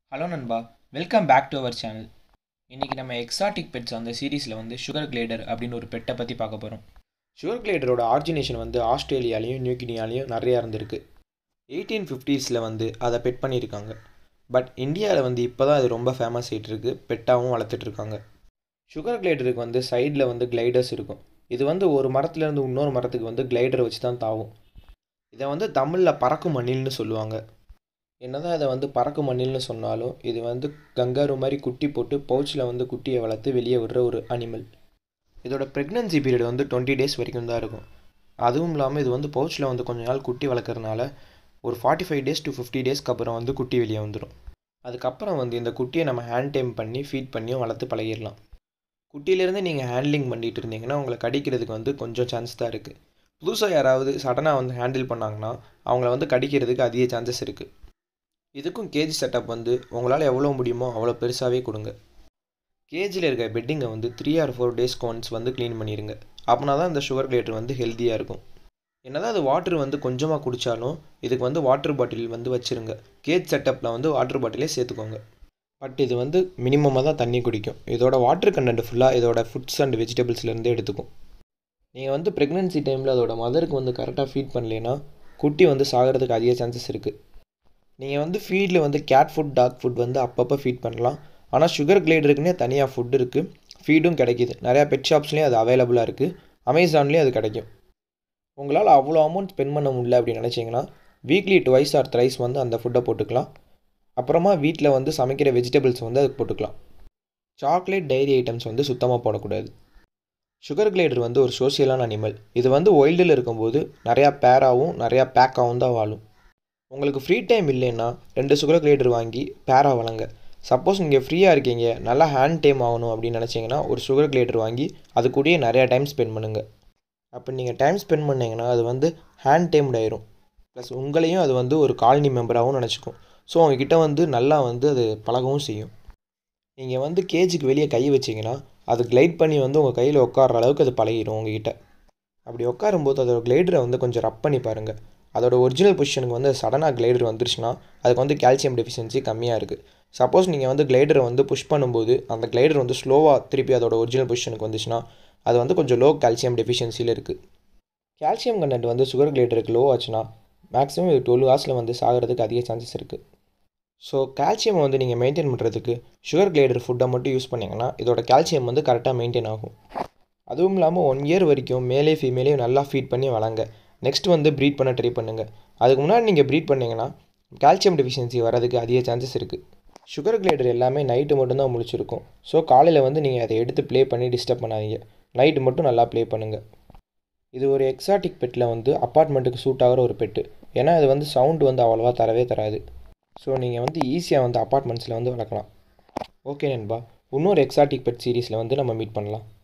hello நண்பா welcome back to our channel இன்றைக்கி நம்ம எக்ஸாட்டிக் பெட்ஸ் அந்த சீரீஸில் வந்து சுகர் கிளேடர் அப்படின்னு ஒரு பெட்டை பற்றி பார்க்க போகிறோம் சுகர் கிளேடரோட ஆர்ஜினேஷன் வந்து ஆஸ்திரேலியாலையும் நியூகினியாலையும் நிறையா இருந்திருக்கு எயிட்டீன் ஃபிஃப்டீஸில் வந்து அதை பெட் பண்ணியிருக்காங்க பட் இந்தியாவில் வந்து இப்போ தான் அது ரொம்ப ஃபேமஸ் ஆகிட்டு இருக்கு பெட்டாகவும் வளர்த்துட்ருக்காங்க சுகர் கிளைடருக்கு வந்து சைடில் வந்து கிளைடர்ஸ் இருக்கும் இது வந்து ஒரு மரத்துலேருந்து இன்னொரு மரத்துக்கு வந்து கிளைடர் வச்சு தான் தாவும் இதை வந்து தமிழில் பறக்கும் மண்ணில்னு சொல்லுவாங்க என்னதான் இதை வந்து பறக்கும் மண்ணில்னு சொன்னாலும் இது வந்து கங்காரு மாதிரி குட்டி போட்டு பவுச்சில் வந்து குட்டியை வளர்த்து வெளியே விடுற ஒரு அனிமல் இதோட ப்ரெக்னன்சி பீரியட் வந்து டுவெண்ட்டி டேஸ் வரைக்கும் தான் இருக்கும் அதுவும் இல்லாமல் இது வந்து பவுச்சில் வந்து கொஞ்ச நாள் குட்டி வளர்க்குறதுனால ஒரு forty five days to fifty டேஸ்க்கு அப்புறம் வந்து குட்டி வெளியே வந்துடும் அதுக்கப்புறம் வந்து இந்த குட்டியை நம்ம ஹேண்ட் டைம் பண்ணி ஃபீட் பண்ணியும் வளர்த்து பழகிடலாம் குட்டியிலேருந்து நீங்கள் ஹேண்ட்லிங் பண்ணிகிட்டு இருந்தீங்கன்னா உங்களை கடிக்கிறதுக்கு வந்து கொஞ்சம் சான்ஸ் தான் இருக்குது புதுசாக யாராவது சடனாக வந்து ஹேண்டில் பண்ணாங்கன்னா அவங்கள வந்து கடிக்கிறதுக்கு அதிக சான்சஸ் இருக்குது இதுக்கும் கேஜ் செட்டப் வந்து உங்களால் எவ்வளோ முடியுமோ அவ்வளோ பெருசாகவே கொடுங்க கேஜில் இருக்க பெட்டிங்கை வந்து த்ரீ ஆர் ஃபோர் டேஸ்க்கு ஒன்ஸ் வந்து க்ளீன் பண்ணிடுங்க அப்படின்னா தான் இந்த சுகர் கிளேட்டர் வந்து ஹெல்த்தியாக இருக்கும் என்னதான் அது வாட்டர் வந்து கொஞ்சமாக குடித்தாலும் இதுக்கு வந்து வாட்டர் பாட்டில் வந்து வச்சுருங்க கேஜ் செட்டப்பில் வந்து வாட்டர் பாட்டிலே சேர்த்துக்கோங்க பட் இது வந்து மினிமமாக தான் தண்ணி குடிக்கும் இதோட வாட்டர் கண்டென்ட் ஃபுல்லாக இதோட ஃபுட்ஸ் அண்ட் வெஜிடபிள்ஸ்லேருந்து எடுத்துக்கும் நீங்கள் வந்து ப்ரெக்னென்சி டைமில் அதோட மதருக்கு வந்து கரெக்டாக ஃபீட் பண்ணலைன்னா குட்டி வந்து சாகிறதுக்கு அதிக சான்சஸ் இருக்குது நீங்கள் வந்து ஃபீடில் வந்து கேட் ஃபுட் டாக் ஃபுட் வந்து அப்பப்போ ஃபீட் பண்ணலாம் ஆனால் சுகர் கிளேடருக்குன்னே தனியாக ஃபுட் இருக்குது ஃபீடும் கிடைக்கிது நிறையா பெட் ஷாப்ஸ்லேயும் அது அவைலபிளாக இருக்குது அமேசான்லேயும் அது கிடைக்கும் உங்களால் அவ்வளோ அமௌண்ட் ஸ்பெண்ட் பண்ண முடியல அப்படின்னு நினச்சிங்கன்னா வீக்லி டுவைஸ் ஆர் த்ரைஸ் வந்து அந்த ஃபுட்டை போட்டுக்கலாம் அப்புறமா வீட்டில் வந்து சமைக்கிற வெஜிடபிள்ஸ் வந்து அதுக்கு போட்டுக்கலாம் சாக்லேட் டைரி ஐட்டம்ஸ் வந்து சுத்தமாக போடக்கூடாது சுகர் கிளேடர் வந்து ஒரு சோசியலான அனிமல் இது வந்து ஒயில்டில் இருக்கும்போது நிறையா பேராகவும் நிறையா பேக்காகவும் தான் வாழும் உங்களுக்கு ஃப்ரீ டைம் இல்லைன்னா ரெண்டு சுகர் கிளேடர் வாங்கி பேரா வளங்க சப்போஸ் நீங்கள் ஃப்ரீயாக இருக்கீங்க நல்லா ஹேண்ட் டைம் ஆகணும் அப்படின்னு நினச்சிங்கன்னா ஒரு சுகர் கிளேடர் வாங்கி அது கூடயே நிறையா டைம் ஸ்பெண்ட் பண்ணுங்கள் அப்போ நீங்கள் டைம் ஸ்பெண்ட் பண்ணிங்கன்னா அது வந்து ஹேண்ட் டைம்ட் ஆயிரும் ப்ளஸ் உங்களையும் அது வந்து ஒரு காலனி மெம்பராகவும் நினச்சிக்கும் ஸோ உங்ககிட்ட வந்து நல்லா வந்து அது பழகவும் செய்யும் நீங்கள் வந்து கேஜுக்கு வெளியே கை வச்சிங்கன்னா அது கிளைட் பண்ணி வந்து உங்கள் கையில் உட்கார அளவுக்கு அது பழகிடும் உங்ககிட்ட அப்படி உட்காரும்போது அதோட கிளைடரை வந்து கொஞ்சம் ரப் பண்ணி பாருங்கள் அதோட ஒரிஜினல் பொசிஷனுக்கு வந்து சடனாக கிளைடர் வந்துருச்சுன்னா அதுக்கு வந்து கால்சியம் டெஃபிஷியன்சி கம்மியாக இருக்குது சப்போஸ் நீங்கள் வந்து கிளைடரை வந்து புஷ் பண்ணும்போது அந்த கிளைடர் வந்து ஸ்லோவாக திருப்பி அதோட ஒரிஜினல் பொசிஷனுக்கு வந்துச்சுன்னா அது வந்து கொஞ்சம் லோ கால்சியம் டெஃபிஷியன்சியில் இருக்குது கால்சியம் கண்டென்ட் வந்து சுகர் கிளைடருக்கு லோ ஆச்சுன்னா மேக்ஸிமம் இது டுவெல் ஹவர்ஸில் வந்து சாகிறதுக்கு அதிக சான்சஸ் இருக்குது ஸோ கால்சியம் வந்து நீங்கள் மெயின்டைன் பண்ணுறதுக்கு சுகர் கிளைடர் ஃபுட்டை மட்டும் யூஸ் பண்ணிங்கன்னா இதோட கால்சியம் வந்து கரெக்டாக மெயின்டைன் ஆகும் அதுவும் இல்லாமல் ஒன் இயர் வரைக்கும் மேலே ஃபீமேலையும் நல்லா ஃபீட் பண்ணி வளங்க நெக்ஸ்ட் வந்து ப்ரீட் பண்ண ட்ரை பண்ணுங்கள் அதுக்கு முன்னாடி நீங்கள் ப்ரீட் பண்ணிங்கன்னா கால்சியம் டெஃபிஷியன்சி வரதுக்கு அதிக சான்சஸ் இருக்குது சுகர் கிளைடர் எல்லாமே நைட்டு மட்டும்தான் முழிச்சிருக்கும் ஸோ காலையில் வந்து நீங்கள் அதை எடுத்து ப்ளே பண்ணி டிஸ்டர்ப் பண்ணாதீங்க நைட்டு மட்டும் நல்லா ப்ளே பண்ணுங்கள் இது ஒரு எக்ஸாட்டிக் பெட்டில் வந்து அப்பார்ட்மெண்ட்டுக்கு சூட் ஆகிற ஒரு பெட்டு ஏன்னா அது வந்து சவுண்டு வந்து அவ்வளோவா தரவே தராது ஸோ நீங்கள் வந்து ஈஸியாக வந்து அப்பார்ட்மெண்ட்ஸில் வந்து வளர்க்கலாம் ஓகே நண்பா இன்னொரு எக்ஸாட்டிக் பெட் சீரீஸில் வந்து நம்ம மீட் பண்ணலாம்